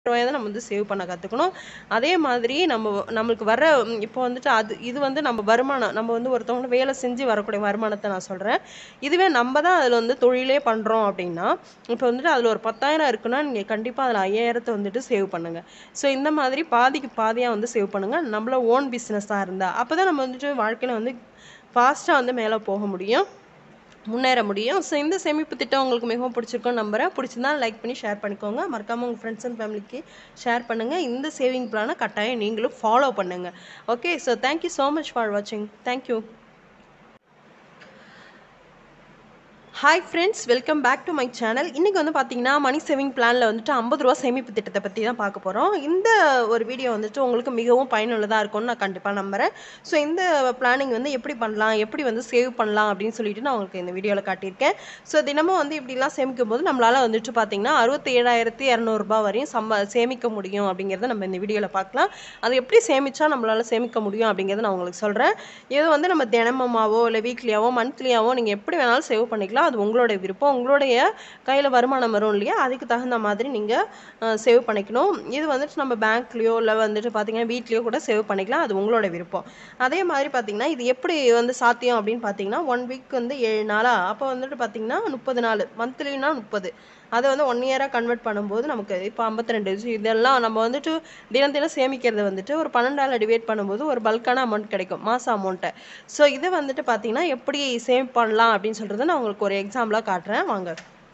ரூபாயை தான் நம்ம வந்து சேவ் பண்ண கற்றுக்கணும் அதே மாதிரி நம்ம நம்மளுக்கு வர ம், இப்போ வந்துட்டு அது இது வந்து நம்ம வருமானம் நம்ம வந்து ஒருத்தவங்க வேலை செஞ்சு வரக்கூடிய வருமானத்தை நான் சொல்கிறேன் இதுவே நம்ம தான் அதில் வந்து தொழிலே பண்ணுறோம் அப்படின்னா இப்போ வந்துட்டு அதில் ஒரு பத்தாயிரம் இருக்குன்னா நீங்கள் கண்டிப்பாக அதில் ஐயாயிரத்தை வந்துட்டு சேவ் பண்ணுங்கள் ஸோ இந்த மாதிரி பாதிக்கு பாதியாக வந்து சேவ் பண்ணுங்கள் நம்மள ஓன் பிஸ்னஸாக இருந்தால் அப்போ தான் நம்ம வந்துட்டு வாழ்க்கையில் வந்து ஃபாஸ்ட்டாக வந்து மேலே போக முடியும் முன்னேற முடியும் ஸோ இந்த சேமிப்பு திட்டம் உங்களுக்கு மிகவும் பிடிச்சிருக்கும் நம்புறேன் பிடிச்சிருந்தா லைக் பண்ணி ஷேர் பண்ணிக்கோங்க மறக்காமல் உங்கள் ஃப்ரெண்ட்ஸ் அண்ட் ஃபேமிலிக்கு ஷேர் பண்ணுங்கள் இந்த சேவிங் பிளானை கட்டாயம் நீங்களும் ஃபாலோ பண்ணுங்கள் okay so thank you so much for வாட்சிங் thank you hi friends welcome back to my channel இன்றைக்கி வந்து பார்த்தீங்கன்னா மணி சேவிங் பிளானில் வந்துட்டு ஐம்பது ரூபா சேமிப்பு திட்டத்தை பற்றி தான் பார்க்க போகிறோம் இந்த ஒரு வீடியோ வந்துட்டு உங்களுக்கு மிகவும் பயனுள்ளதாக இருக்கும்னு நான் கண்டிப்பாக நம்புகிறேன் ஸோ இந்த பிளானிங் வந்து எப்படி பண்ணலாம் எப்படி வந்து சேவ் பண்ணலாம் அப்படின்னு சொல்லிட்டு நான் உங்களுக்கு இந்த வீடியோவில் காட்டியிருக்கேன் ஸோ தினமும் வந்து இப்படிலாம் சேமிக்கும் போது நம்மளால் வந்துட்டு பார்த்தீங்கன்னா அறுபத்தி ஏழாயிரத்தி இரநூறுபா வரையும் சம்ப சேமிக்க முடியும் அப்படிங்கிறத நம்ம இந்த வீடியோவில் பார்க்கலாம் அது எப்படி சேமிச்சா நம்மளால் சேமிக்க முடியும் அப்படிங்கிறத நான் உங்களுக்கு சொல்கிறேன் இது வந்து நம்ம தினமுமாவோ இல்லை வீக்லியாவோ மந்த்லியாவோ நீங்கள் எப்படி வேணாலும் சேவ் பண்ணிக்கலாம் அது உங்களுடைய விருப்பம் உங்களுடைய கையில் வருமானம் வரும் இல்லையா அதுக்கு தகுந்த மாதிரி நீங்கள் சேவ் பண்ணிக்கணும் இது வந்துட்டு நம்ம பேங்க்லேயோ இல்லை வந்துட்டு பார்த்தீங்கன்னா வீட்லேயோ கூட சேவ் பண்ணிக்கலாம் அது உங்களோட விருப்பம் அதே மாதிரி பார்த்தீங்கன்னா இது எப்படி வந்து சாத்தியம் அப்படின்னு பார்த்தீங்கன்னா ஒன் வீக் வந்து ஏழு நாளா அப்போ வந்துட்டு பார்த்தீங்கன்னா முப்பது நாள் மந்த்லினா முப்பது அதை வந்து ஒன் இயராக கன்வெர்ட் பண்ணும்போது நமக்கு இப்போ ஐம்பத்தி ரெண்டு இதெல்லாம் நம்ம வந்துட்டு தினம் தினம் சேமிக்கிறது வந்துட்டு ஒரு பன்னெண்டால் டிவைட் பண்ணும்போது ஒரு பல்கான அமௌண்ட் கிடைக்கும் மாதம் அமௌண்ட்டை ஸோ இதை வந்துட்டு பார்த்தீங்கன்னா எப்படி சேவ் பண்ணலாம் அப்படின்னு சொல்கிறத நான் உங்களுக்கு ஒரு எக்ஸாம்பிளாக காட்டுறேன் வாங்க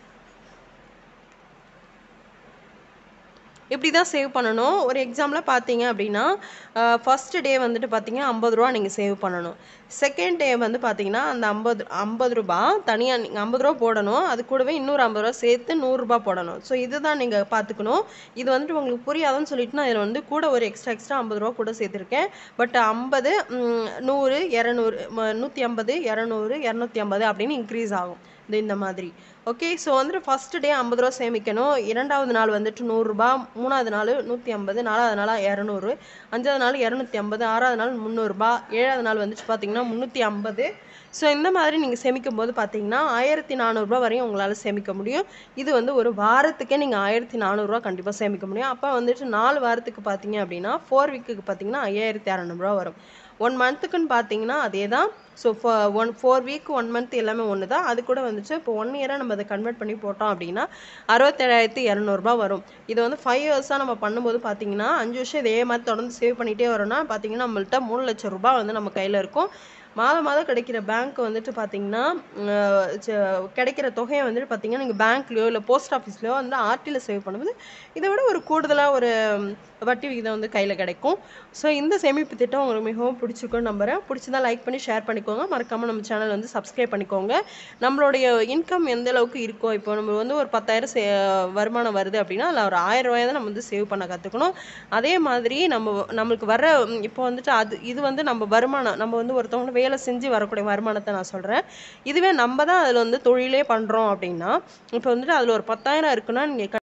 இப்படி தான் சேவ் பண்ணணும் ஒரு எக்ஸாம்பிளாக பார்த்தீங்க அப்படின்னா ஃபஸ்ட்டு டே வந்துட்டு பார்த்தீங்கன்னா ஐம்பது ரூபா நீங்கள் சேவ் பண்ணணும் செகண்ட் டே வந்து பார்த்தீங்கன்னா அந்த ஐம்பது ஐம்பது ரூபா தனியாக நீங்கள் ஐம்பது ரூபா போடணும் அது கூடவே இன்னொரு ஐம்பது ரூபா சேர்த்து நூறுரூபா போடணும் ஸோ இதுதான் நீங்கள் பார்த்துக்கணும் இது வந்துட்டு உங்களுக்கு புரியாதுன்னு சொல்லிட்டு நான் இதில் வந்து கூட ஒரு எக்ஸ்ட்ரா எக்ஸ்ட்ரா ஐம்பது ரூபா கூட சேர்த்துருக்கேன் பட் ஐம்பது நூறு இரநூறு நூற்றி ஐம்பது இரநூறு இரநூத்தி ஐம்பது அப்படின்னு இன்க்ரீஸ் ஆகும் இது இந்த மாதிரி ஓகே ஸோ வந்துட்டு ஃபஸ்ட்டு டே ஐம்பது ரூபா சேமிக்கணும் இரண்டாவது நாள் வந்துட்டு நூறுரூபா மூணாவது நாள் நூற்றி ஐம்பது நாலாவது நாள் இரநூறு அஞ்சாவது நாள் இரநூத்தி ஐம்பது ஆறாவது நாள் முந்நூறுரூபா ஏழாவது நாள் வந்துட்டு பார்த்தீங்கன்னா முந்நூற்றி ஐம்பது ஸோ இந்த மாதிரி நீங்கள் சேமிக்கும் போது பார்த்தீங்கன்னா ஆயிரத்தி நானூறுரூபா வரையும் உங்களால் சேமிக்க முடியும் இது வந்து ஒரு வாரத்துக்கே நீங்கள் ஆயிரத்தி நானூறுரூவா கண்டிப்பாக சேமிக்க முடியும் அப்போ வந்துட்டு நாலு வாரத்துக்கு பார்த்தீங்க அப்படின்னா ஃபோர் வீக்குக்கு பார்த்தீங்கன்னா ஐயாயிரத்தி அறநூறுவா வரும் ஒன் மந்த்துக்குன்னு பார்த்தீங்கன்னா அதே தான் so one for week one month எல்லாமே ஒன்று தான் அது கூட வந்துச்சு இப்போ ஒன் இயராக நம்ம அதை கன்வெர்ட் பண்ணி போட்டோம் அப்படின்னா அறுபத்தேழாயிரத்தி இரநூறுபா வரும் இது வந்து ஃபைவ் இயர்ஸாக நம்ம பண்ணும்போது பார்த்தீங்கன்னா அஞ்சு வருஷம் இதே மாதிரி தொடர்ந்து சேவ் பண்ணிகிட்டே வரோம்னா பார்த்தீங்கன்னா நம்மள்ட்ட மூணு லட்சம் ரூபாய் வந்து நம்ம கையில் இருக்கும் மாதம் மாதம் கிடைக்கிற பேங்க் வந்துட்டு பார்த்தீங்கன்னா அஹ் ச- கிடைக்கிற தொகையை வந்துட்டு பார்த்தீங்கன்னா நீங்கள் பேங்க்லேயோ இல்லை போஸ்ட் ஆஃபீஸ்லையோ வந்து ஆர்டியில் சேவ் பண்ணும்போது இதை விட ஒரு கூடுதலாக ஒரு வட்டி விகிதம் வந்து கையில் கிடைக்கும் ஸோ இந்த சேமிப்பு திட்டம் உங்களுக்கு மிகவும் பிடிச்சிருக்கும்னு நம்புறேன் பிடிச்சதா லைக் பண்ணி ஷேர் பண்ணிக்கோங்க மறக்காமல் நம்ம சேனல் வந்து சப்ஸ்கிரைப் பண்ணிக்கோங்க நம்மளுடைய இன்கம் எந்த அளவுக்கு இருக்கோ இப்போ நம்ம வந்து ஒரு பத்தாயிரம் சே வருமானம் வருது அப்படின்னா அதில் ஒரு ஆயிரம் ரூபாயை தான் நம்ம வந்து சேவ் பண்ண கற்றுக்கணும் அதே மாதிரி நம்ம நம்மளுக்கு வர ம், இப்போ வந்துட்டு அது இது வந்து நம்ம வருமானம் நம்ம வந்து ஒருத்தவங்க வேலை செஞ்சு வரக்கூடிய வருமானத்தை நான் சொல்கிறேன் இதுவே நம்ம தான் அதில் வந்து தொழிலே பண்ணுறோம் அப்படின்னா இப்போ வந்துட்டு அதில் ஒரு பத்தாயிரம் இருக்குன்னா நீங்கள்